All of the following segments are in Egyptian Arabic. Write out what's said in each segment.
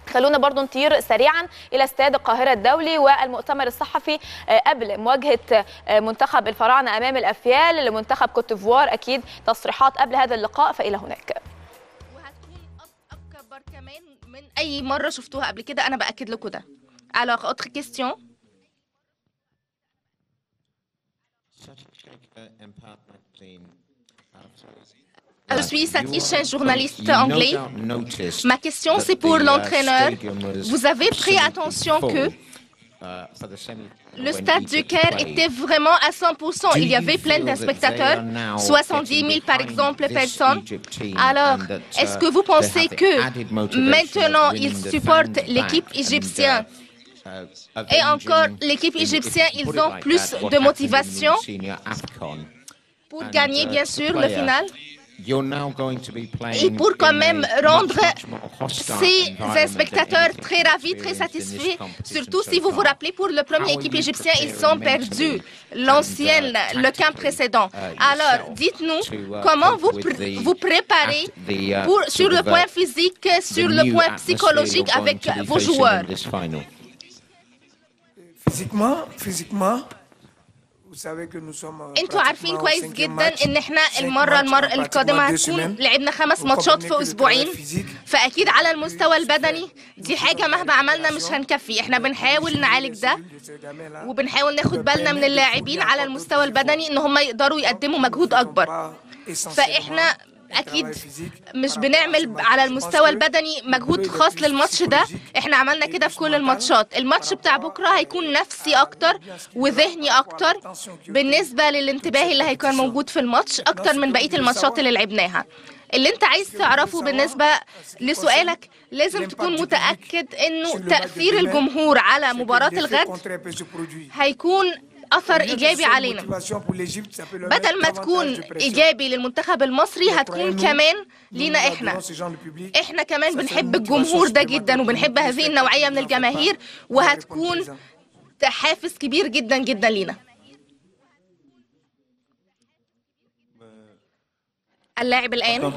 خلونا برضو نطير سريعا الى استاد القاهره الدولي والمؤتمر الصحفي قبل مواجهه منتخب الفراعنه امام الافيال لمنتخب كوت ديفوار اكيد تصريحات قبل هذا اللقاء فالى هناك وهتكون اكبر كمان من اي مره شفتوها قبل كده انا باكد لكم ده alors autre question Je suis Satisha, journaliste anglais. Ma question, c'est pour l'entraîneur. Vous avez pris attention que le stade du Caire était vraiment à 100%. Il y avait plein de spectateurs, 70 000 par exemple personnes. Alors, est-ce que vous pensez que maintenant ils supportent l'équipe égyptienne et encore l'équipe égyptienne, ils ont plus de motivation pour gagner bien sûr le final et pour quand même rendre ces spectateurs très ravis, très satisfaits, surtout si vous vous rappelez, pour le premier équipe égyptienne, ils ont perdu l'ancienne, le camp précédent. Alors, dites-nous comment vous pr vous préparez pour, sur le point physique, sur le point psychologique avec vos joueurs. Physiquement, physiquement, انتوا عارفين كويس جدا ان احنا المره المره القادمه هتكون لعبنا خمس ماتشات في اسبوعين فاكيد على المستوى البدني دي حاجه مهما عملنا مش هنكفي احنا بنحاول نعالج ده وبنحاول ناخد بالنا من اللاعبين على المستوى البدني ان هم يقدروا يقدموا مجهود اكبر فاحنا اكيد مش بنعمل على المستوى البدني مجهود خاص للماتش ده احنا عملنا كده في كل الماتشات الماتش بتاع بكره هيكون نفسي اكتر وذهني اكتر بالنسبه للانتباه اللي هيكون موجود في الماتش اكتر من بقيه الماتشات اللي لعبناها اللي انت عايز تعرفه بالنسبه لسؤالك لازم تكون متاكد انه تاثير الجمهور على مباراه الغد هيكون اثر ايجابي علينا بدل ما تكون ايجابي للمنتخب المصري هتكون كمان لينا احنا احنا كمان بنحب الجمهور ده جدا وبنحب هذه النوعيه من الجماهير وهتكون حافز كبير جدا جدا لينا اللاعب الان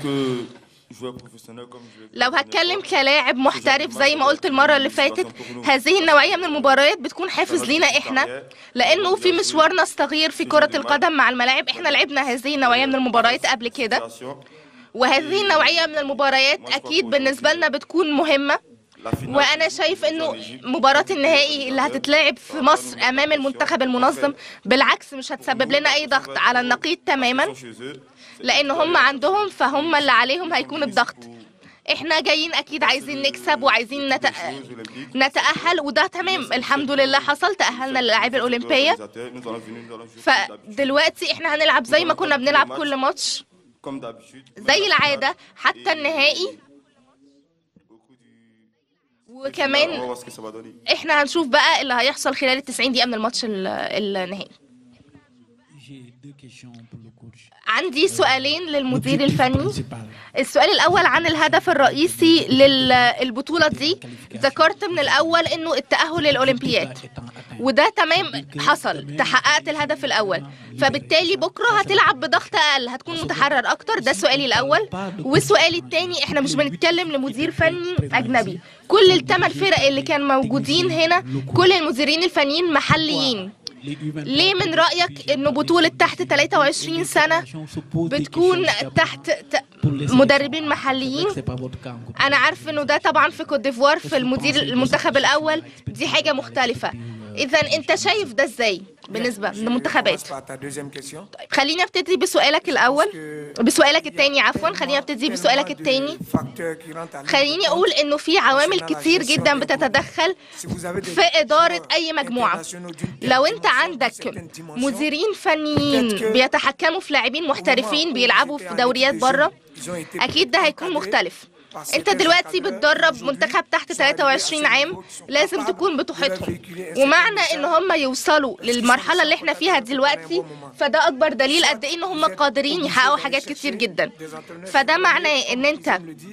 لو هتكلم كلاعب محترف زي ما قلت المرة اللي فاتت هذه النوعية من المباريات بتكون حافز لينا احنا لانه في مشوارنا الصغير في كرة القدم مع الملاعب احنا لعبنا هذه النوعية من المباريات قبل كده وهذه النوعية من المباريات اكيد بالنسبة لنا بتكون مهمة وانا شايف انه مباراة النهائي اللي هتتلعب في مصر امام المنتخب المنظم بالعكس مش هتسبب لنا اي ضغط على النقيض تماما لان هم عندهم فهم اللي عليهم هيكون الضغط احنا جايين اكيد عايزين نكسب وعايزين نت... نتاهل وده تمام الحمد لله حصل تاهلنا للالعاب الاولمبيه فدلوقتي احنا هنلعب زي ما كنا بنلعب كل ماتش زي العاده حتى النهائي وكمان احنا هنشوف بقى اللي هيحصل خلال ال 90 دقيقه من الماتش النهائي عندي سؤالين للمدير الفني السؤال الأول عن الهدف الرئيسي للبطولة دي ذكرت من الأول أنه التأهل للأولمبياد وده تمام حصل تحققت الهدف الأول فبالتالي بكرة هتلعب بضغط أقل هتكون متحرر أكتر ده سؤالي الأول وسؤالي التاني إحنا مش بنتكلم لمدير فني أجنبي كل الثمان فرق اللي كان موجودين هنا كل المديرين الفنيين محليين ليه من رأيك انه بطولة تحت 23 سنة بتكون تحت مدربين محليين انا عارف انه ده طبعا في كوت ديفوار في المدير المنتخب الاول دي حاجة مختلفة اذا انت شايف ده ازاي بالنسبة للمنتخبات طيب خليني ابتدي بسؤالك الاول بسؤالك الثاني عفوا خليني ابتدي بسؤالك الثاني خليني اقول انه في عوامل كتير جدا بتتدخل في ادارة اي مجموعة لو انت عندك مديرين فنيين بيتحكموا في لاعبين محترفين بيلعبوا في دوريات بره اكيد ده هيكون مختلف انت دلوقتي بتدرب منتخب تحت 23 عام لازم تكون بتحيطهم ومعنى ان هم يوصلوا للمرحله اللي احنا فيها دلوقتي فده اكبر دليل قد ايه ان هم قادرين يحققوا حاجات كتير جدا فده معناه ان انت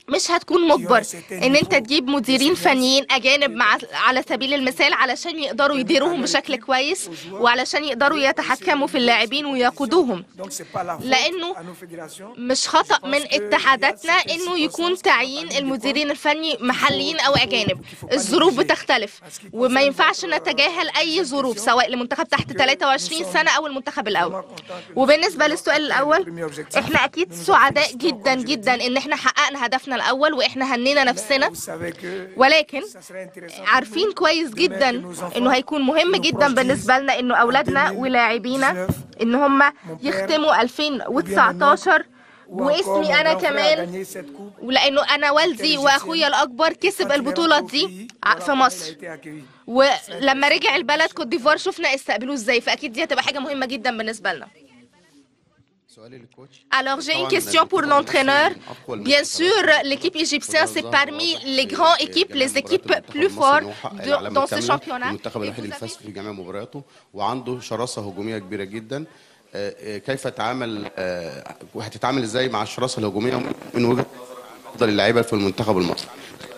مش هتكون مجبر ان انت تجيب مديرين فنيين اجانب مع على سبيل المثال علشان يقدروا يديروهم بشكل كويس وعلشان يقدروا يتحكموا في اللاعبين ويقودوهم Donc c'est pas la faute لأنه à nos fédérations. مش خطأ من اتحاداتنا انه يكون تعيين المديرين الفني محليين او اجانب الظروف بتختلف وما ينفعش نتجاهل اي ظروف سواء لمنتخب تحت 23 سنة او المنتخب الاول وبالنسبة للسؤال الاول احنا اكيد سعداء جدا جدا ان احنا حققنا هدفنا الاول واحنا هنينا نفسنا Vous savez que ولكن ça serait intéressant. عارفين كويس جدا انه هيكون مهم جدا بالنسبه لنا انه اولادنا ولاعبينا ان هم يختموا 2019 واسمي انا كمان ولانه انا والدي واخويا الاكبر كسب البطوله دي ع- في مصر ولما رجع البلد كوت ديفوار شفنا استقبلوه ازاي فاكيد دي هتبقى حاجه مهمه جدا بالنسبه لنا سؤالي للكوتش Alors j'ai une question pour l'entraîneur. Bien sûr, l'équipe égyptienne, c'est parmi les grandes équipes, les équipes plus fortes de- dans ce championnat. المنتخب Et الوحيد vous اللي avez- فاز في جميع مبارياته وعنده شراسه هجوميه كبيره جدا آه، آه، كيف تعامل آه، وهتتعامل ازاي مع الشراسه الهجوميه من وجهه نظرك عن افضل اللعيبه في المنتخب المصري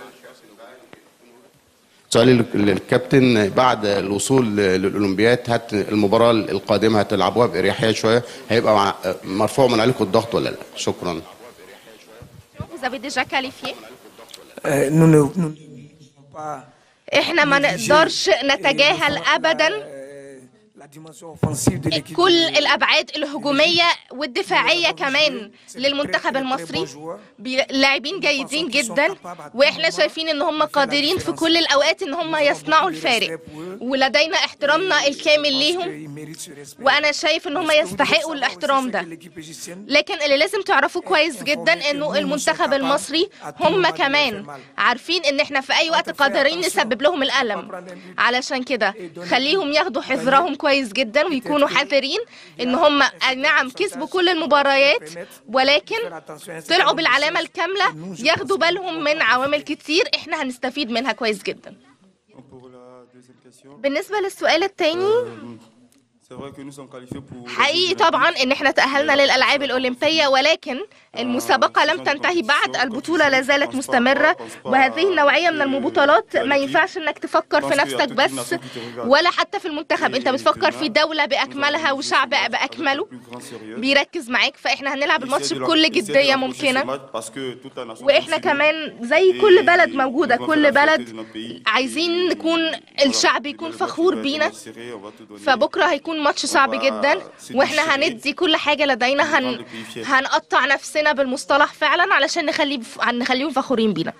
سؤالي لل- للكابتن بعد الوصول للاولمبياد هت المباراه القادمه هتلعبوها باريحيه شويه هيبقى مع- مرفوع من عليكم الضغط ولا لا شكرا Vous avez déjà qualifié Euh, nous ne nous ne pouvons pas احنا ما نقدرش نتجاهل ابدا euh, la dimension offensive de l'équipe. كل الابعاد الهجوميه والدفاعيه كمان للمنتخب المصري بي- لاعبين جيدين جدا واحنا شايفين ان هم قادرين في كل الاوقات ان هم يصنعوا الفارق ولدينا احترامنا الكامل ليهم وانا شايف ان هم يستحقوا الاحترام ده لكن اللي لازم تعرفوه كويس جدا انه المنتخب المصري هم كمان عارفين ان احنا في اي وقت قادرين نسبب لهم الالم علشان كده خليهم ياخدوا حذرهم كويس جدا ويكونوا حذرين ان هم أي نعم كسبوا كل المباريات ولكن طلعوا بالعلامة الكاملة ياخدوا بالهم من عوامل كتير احنا هنستفيد منها كويس جدا Pour la deuxième question, بالنسبة للسؤال التاني c'est vrai que nous sommes qualifiés pour. les حقيقي Jeux طبعا olympiques. ان احنا تأهلنا للألعاب الأولمبية ولكن المسابقة لم تنتهي بعد البطولة لا زالت مستمرة وهذه النوعية من البطولات ما ينفعش انك تفكر في نفسك بس ولا حتى في المنتخب انت بتفكر في دولة بأكملها وشعب بأكمله Plus grand sérieux. بيركز معاك فاحنا هنلعب الماتش Essayer de بكل leur- essayer de جدية leur pousser ce ممكنة match parce que toute la nation واحنا est كمان زي Et كل بلد ils موجودة vont كل faire la fierté بلد de notre pays. عايزين نكون Voilà. الشعب Et يكون le match فخور va être بينا serré, on va tout donner. فبكره هيكون ماتش صعب va جدا se واحنا déchirer. هندي كل حاجه لدينا هن... Rendre le pays fier. هنقطع نفسنا بالمصطلح فعلا علشان نخليه نخليهم فخورين بينا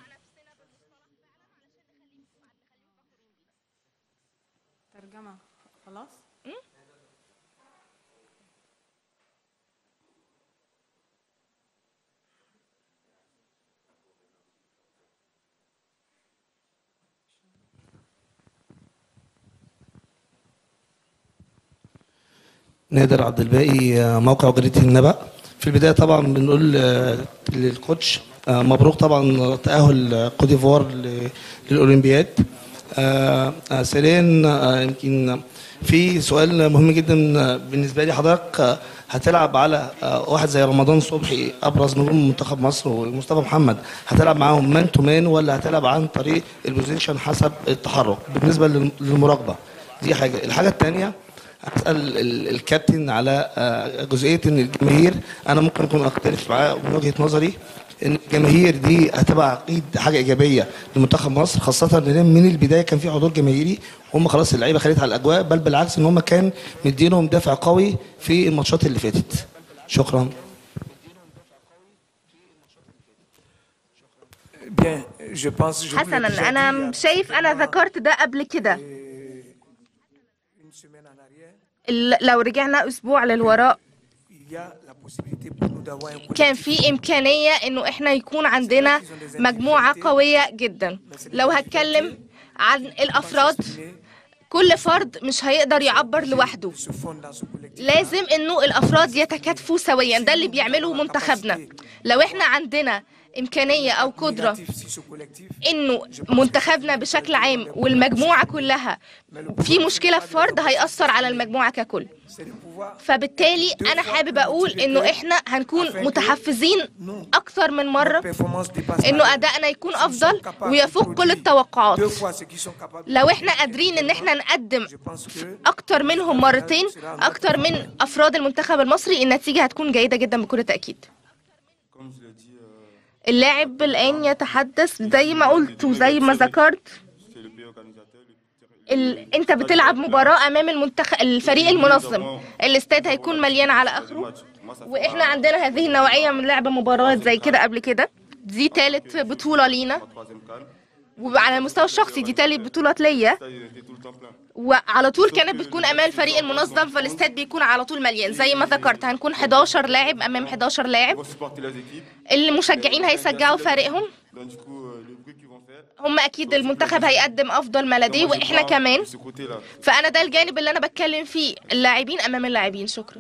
ترجمة خلاص نادر عبد الباقي آه، موقع جريدة النبأ في البداية طبعا بنقول آه، للكوتش آه، مبروك طبعا تأهل آه، كوت ديفوار ل- للأولمبياد آه، آه، ثانيا آه، يمكن في سؤال مهم جدا آه، بالنسبة لي حضرتك آه، هتلعب على آه، واحد زي رمضان صبحي أبرز نجوم منتخب مصر ومصطفى محمد هتلعب معاهم مان تو مان ولا هتلعب عن طريق البوزيشن حسب التحرك بالنسبة لل- للمراقبة دي حاجة الحاجة الثانية اسال ال- الكابتن على آه، جزئيه ان الجماهير انا ممكن اكون اختلف معاه من وجهه نظري ان الجماهير دي هتبقى اكيد حاجه ايجابيه لمنتخب مصر خاصه ان من البدايه كان في حضور جماهيري وهم خلاص اللعيبه خدت على الاجواء بل بالعكس ان هم كان مدينهم دافع قوي في الماتشات اللي فاتت شكرا Bien, je pense. Je vous l'ai déjà حسنا dit انا il y a شايف انا ذكرت ده قبل كده une semaine en arrière. ال- لو رجعنا اسبوع للوراء Il y a la possibilité pour nous d'avoir un كان collectif في إمكانية إنه إحنا يكون عندنا مجموعة قوية جدا لو هتكلم عن الأفراد كل فرد مش هيقدر يعبر لوحده se fondent dans ce collectif. لازم إنه الأفراد يتكاتفوا سويا ده اللي بيعمله منتخبنا لو إحنا عندنا امكانيه او قدره négatif si ce collectif انه منتخبنا بشكل عام والمجموعه كلها في مشكله في فرد هيأثر على المجموعه ككل c'est de pouvoir فبالتالي انا حابب اقول انه احنا هنكون متحفزين اكتر من مره performance dépasse انه ادائنا يكون افضل ويفوق كل التوقعات deux fois ce qu'ils sont capables لو احنا قادرين ان احنا نقدم je pense que اكتر منهم مرتين اكتر من افراد المنتخب المصري النتيجه هتكون جيده جدا بكل تاكيد Comme je l'ai dit, euh, اللاعب الان يتحدث زي ما قلت وزي ما ذكرت c'est le pays organisateur. le- ال... انت بتلعب مباراه امام المنتخب الفريق المنظم الاستاد هيكون مليان على اخره Moi, ça fait واحنا عندنا هذه النوعيه من لعب مباريات زي كده قبل كده دي تالت بطوله لينا troisième canne. وعلى المستوى الشخصي دي تالت بطوله ليا Ça, il était tout le temps plein. وعلى طول كانت بتكون امام الفريق المنظم فالاستاد بيكون على طول مليان زي ما ذكرت هنكون 11 لاعب امام 11 Ils لاعب vont supporter leurs équipes. المشجعين هيشجعوا فريقهم Donc, du coup, euh, le bruit qu'ils vont faire. هم اكيد المنتخب هيقدم افضل ما لديه Moi, je واحنا parle كمان de ce côté-là. فانا ده الجانب اللي انا بتكلم فيه اللاعبين امام اللاعبين شكرا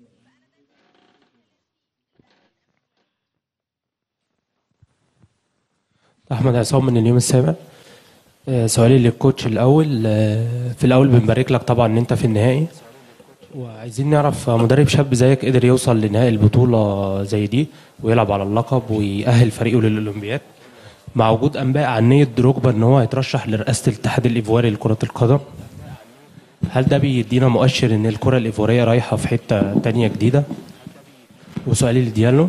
احمد عصام من اليوم السابع آه، سؤالي للكوتش الاول آه، في الاول بنبارك لك طبعا ان انت في النهائي وعايزين نعرف آه، مدرب شاب زيك قدر يوصل لنهائي البطوله زي دي ويلعب على اللقب ويأهل فريقه للاولمبياد مع وجود انباء عن نيه دروجبا ان هو هيترشح لرئاسه الاتحاد الايفواري لكره القدم هل ده بيدينا مؤشر ان الكره الايفواريه رايحه في حته تانية جديده وسؤالي لديالو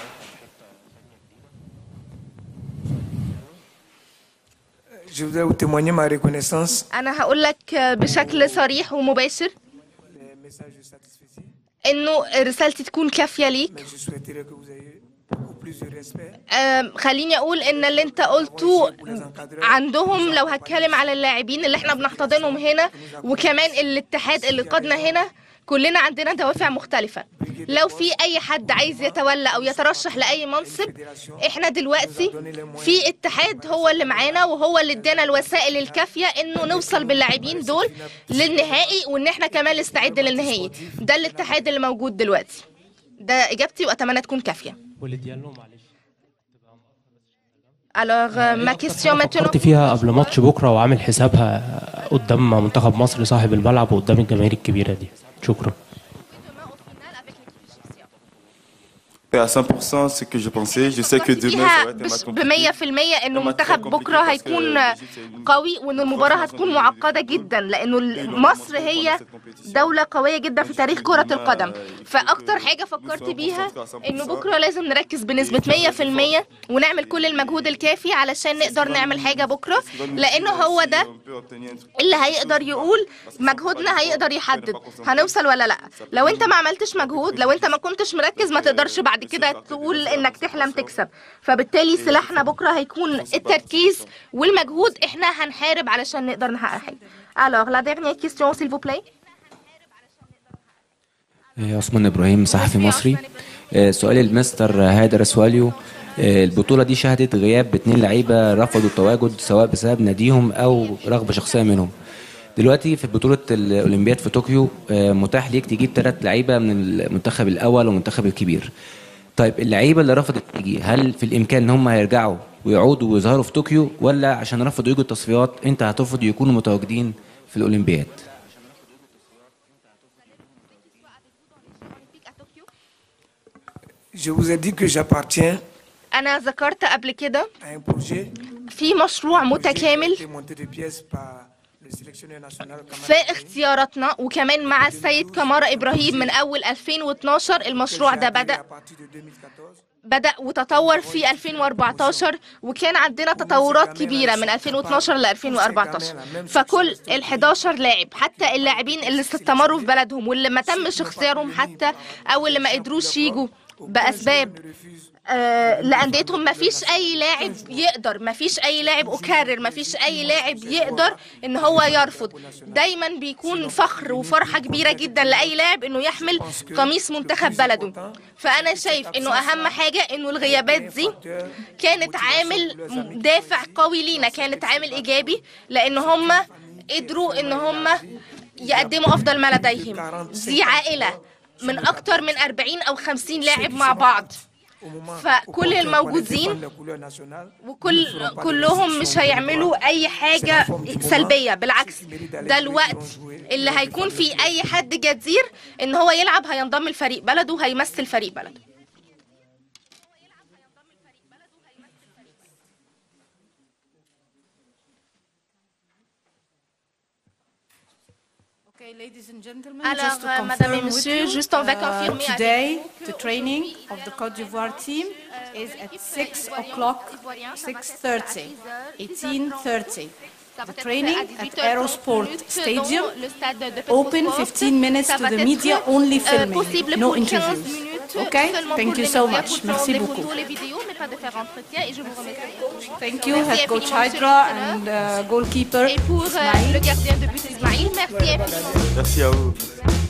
je voudrais vous témoigner ma reconnaissance انا هقول لك بشكل صريح ومباشر les messages de satisfaction انه رسالتي تكون كافيه ليك mais je souhaiterais que vous ayez beaucoup plus de respect أم، خليني اقول ان اللي انت قلته pour les encadreurs عندهم لو هتكلم على اللاعبين اللي احنا بنحتضنهم هنا وكمان الاتحاد اللي قادنا هنا كلنا عندنا دوافع مختلفة لو في أي حد عايز يتولى أو يترشح لأي منصب احنا دلوقتي في اتحاد هو اللي معانا وهو اللي ادانا الوسائل الكافية انه نوصل باللاعبين دول للنهائي وان احنا كمان نستعد للنهائي ده الاتحاد اللي موجود دلوقتي ده اجابتي واتمنى تكون كافية ولديالو معلش Alors, euh, ma question maintenant. فكرت فيها قبل ماتش بكره وعامل حسابها قدام منتخب مصر صاحب الملعب وقدام الجماهير الكبيره دي شكرا Et à 100%, ce que je pensais, je sais que فكرت demain, ça فيها va être un مش match ب compliqué. 100% انه Un match منتخب très بكره compliqué parce هيكون que l'Égypte, c'est une- قوي وان المباراه هتكون معقده جدا لانه مصر هي دوله قويه جدا في تاريخ كره القدم فاكتر حاجه فكرت بيها انه بكره لازم نركز بنسبه 100% ونعمل كل المجهود الكافي علشان نقدر نعمل حاجه بكره لانه هو ده On peut obtenir un truc. اللي هيقدر يقول مجهودنا هيقدر يحدد هنوصل ولا لا لو انت ما عملتش مجهود لو انت ما كنتش مركز ما تقدرش بعد كده تقول انك تحلم تكسب فبالتالي سلاحنا بكره هيكون التركيز والمجهود احنا هنحارب علشان نقدر نحقق حاجه alors la dernière question s'il vous plaît عثمان ابراهيم صحفي مصري آه، سؤالي لمستر هادر اسواليو آه، البطولة دي شهدت غياب اتنين لعيبة رفضوا التواجد سواء بسبب ناديهم أو رغبة شخصية منهم دلوقتي في بطولة الأولمبياد في طوكيو آه، متاح ليك تجيب ثلاث لعيبة من المنتخب الأول والمنتخب الكبير طيب اللعيبة اللي رفضت تيجي هل في الإمكان إن هم هيرجعوا ويعودوا ويظهروا في طوكيو ولا عشان رفضوا يجوا التصفيات أنت هترفض يكونوا متواجدين في الأولمبياد؟ je vous ai dit que j'appartiens انا ذكرت قبل كده à un projet في مشروع متكامل qui est monté de pièces par le sélectionneur national في اختياراتنا وكمان مع السيد كمارة إبراهيم من أول 2012 المشروع ده بدأ à partir de 2014 بدأ وتطور في 2014 وكان عندنا تطورات كبيرة من 2012 ل 2014 فكل ال 11 لاعب حتى اللاعبين اللي استمروا في بلدهم واللي ما تمش اختيارهم حتى أو اللي ما قدروش يجوا بأسباب آه، لأنديتهم ما فيش أي لاعب يقدر ما فيش أي لاعب أكرر ما فيش أي لاعب يقدر إن هو يرفض دايما بيكون فخر وفرحة كبيرة جدا لأي لاعب إنه يحمل قميص منتخب بلده فأنا شايف إنه أهم حاجة إنه الغيابات دي كانت عامل دافع قوي لينا كانت عامل إيجابي لأن هم قدروا إن هم يقدموا أفضل ما لديهم دي عائلة من أكتر من 40 أو 50 لاعب مع بعض فكل الموجودين وكل كلهم مش هيعملوا اي حاجه سلبيه بالعكس ده الوقت اللي هيكون فيه اي حد جدير ان هو يلعب هينضم لفريق بلده وهيمثل فريق بلده Okay, ladies and gentlemen, Alors, just to euh, confirm madame et with monsieur, you, juste on va uh, confirmer avec today, vous the training of the Côte d'Ivoire team is at 6 o'clock, 6.30, 18.30. The training at Aerosport Stadium, open 15 minutes to the media, only filming, no interviews. Okay, thank you so much. Merci beaucoup. Thank you, head coach Hydra and uh, goalkeeper Et pour euh, Ismail. le gardien de but Ismail, merci infiniment. Merci à vous.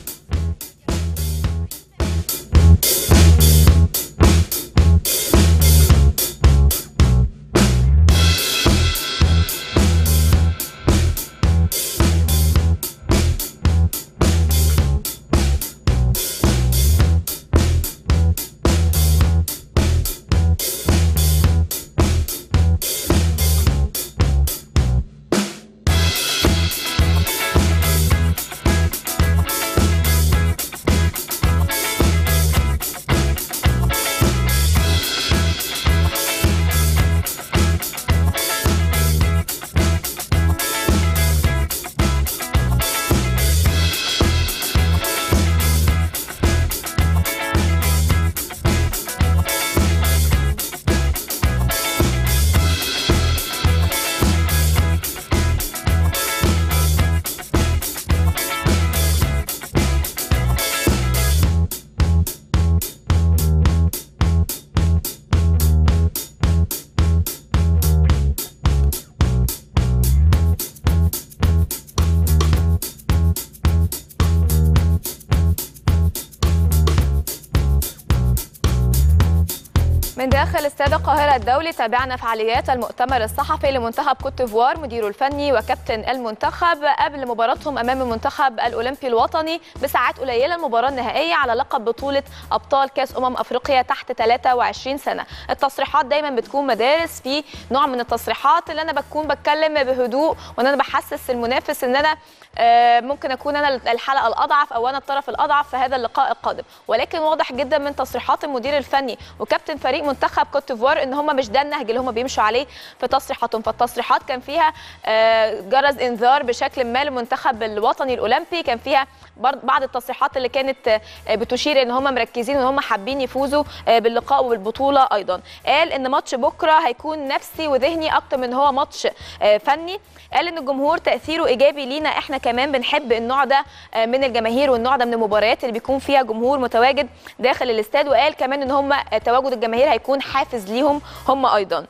من داخل استاد القاهرة الدولي تابعنا فعاليات المؤتمر الصحفي لمنتخب كوت ديفوار مديره الفني وكابتن المنتخب قبل مباراتهم أمام المنتخب الأولمبي الوطني بساعات قليلة المباراة النهائية على لقب بطولة أبطال كأس أمم أفريقيا تحت 23 سنة التصريحات دايما بتكون مدارس في نوع من التصريحات اللي أنا بكون بتكلم بهدوء وأن أنا بحسس المنافس أن أنا آه، ممكن اكون انا الحلقه الاضعف او انا الطرف الاضعف في هذا اللقاء القادم ولكن واضح جدا من تصريحات المدير الفني وكابتن فريق منتخب كوت ديفوار ان هم مش ده النهج اللي هم بيمشوا عليه في تصريحاتهم فالتصريحات كان فيها آه، جرس انذار بشكل ما للمنتخب الوطني الاولمبي كان فيها برض- بعض التصريحات اللي كانت آه، بتشير ان هم مركزين وان هم حابين يفوزوا آه، باللقاء وبالبطوله ايضا قال ان ماتش بكره هيكون نفسي وذهني اكتر من هو ماتش آه، فني قال ان الجمهور تاثيره ايجابي لينا احنا كمان بنحب النوع ده آه، من الجماهير والنوع ده من المباريات اللي بيكون فيها جمهور متواجد داخل الاستاد وقال كمان ان هم آه، تواجد الجماهير هيكون حافز ليهم هم ايضا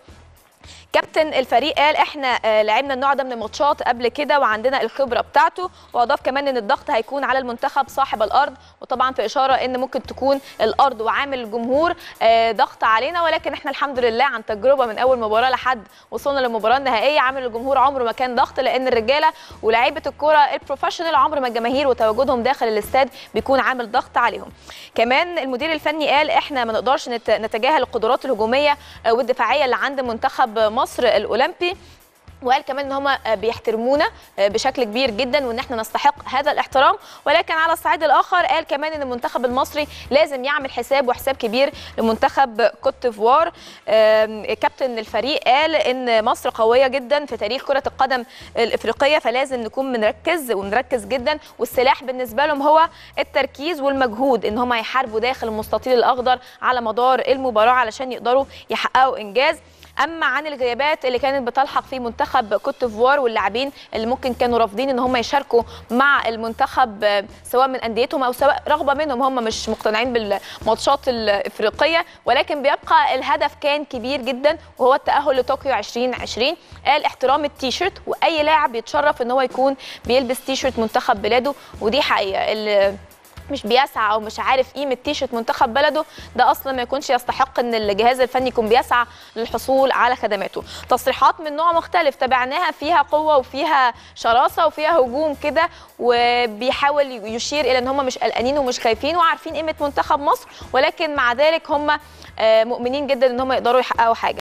كابتن الفريق قال احنا آه، لعبنا النوع ده من الماتشات قبل كده وعندنا الخبره بتاعته واضاف كمان ان الضغط هيكون على المنتخب صاحب الارض وطبعا في اشاره ان ممكن تكون الارض وعامل الجمهور آه، ضغط علينا ولكن احنا الحمد لله عن تجربه من اول مباراه لحد وصلنا للمباراه النهائيه عامل الجمهور عمره ما كان ضغط لان الرجاله ولاعيبه الكوره البروفيشنال عمر ما الجماهير وتواجدهم داخل الاستاد بيكون عامل ضغط عليهم كمان المدير الفني قال احنا ما نقدرش نت- نتجاهل القدرات الهجوميه آه، والدفاعيه اللي عند منتخب مصر الاولمبي وقال كمان ان هم بيحترمونا بشكل كبير جدا وان احنا نستحق هذا الاحترام ولكن على الصعيد الاخر قال كمان ان المنتخب المصري لازم يعمل حساب وحساب كبير لمنتخب كوت ديفوار آم، كابتن الفريق قال ان مصر قويه جدا في تاريخ كره القدم الافريقيه فلازم نكون بنركز ونركز جدا والسلاح بالنسبه لهم هو التركيز والمجهود ان هم يحاربوا داخل المستطيل الاخضر على مدار المباراه علشان يقدروا يحققوا انجاز اما عن الغيابات اللي كانت بتلحق في منتخب كوت ديفوار واللاعبين اللي ممكن كانوا رافضين ان هم يشاركوا مع المنتخب آه، سواء من انديتهم او سواء رغبه منهم هم مش مقتنعين بالماتشات الافريقيه ولكن بيبقى الهدف كان كبير جدا وهو التاهل لطوكيو 2020 قال احترام التيشيرت واي لاعب يتشرف ان هو يكون بيلبس تيشيرت منتخب بلاده ودي حقيقه ال- مش بيسعى او مش عارف قيمه تيشرت منتخب بلده ده اصلا ما يكونش يستحق ان الجهاز الفني يكون بيسعى للحصول على خدماته تصريحات من نوع مختلف تابعناها فيها قوه وفيها شراسه وفيها هجوم كده وبيحاول يشير الى ان هم مش قلقانين ومش خايفين وعارفين قيمه منتخب مصر ولكن مع ذلك هم آه، مؤمنين جدا ان هم يقدروا يحققوا حاجه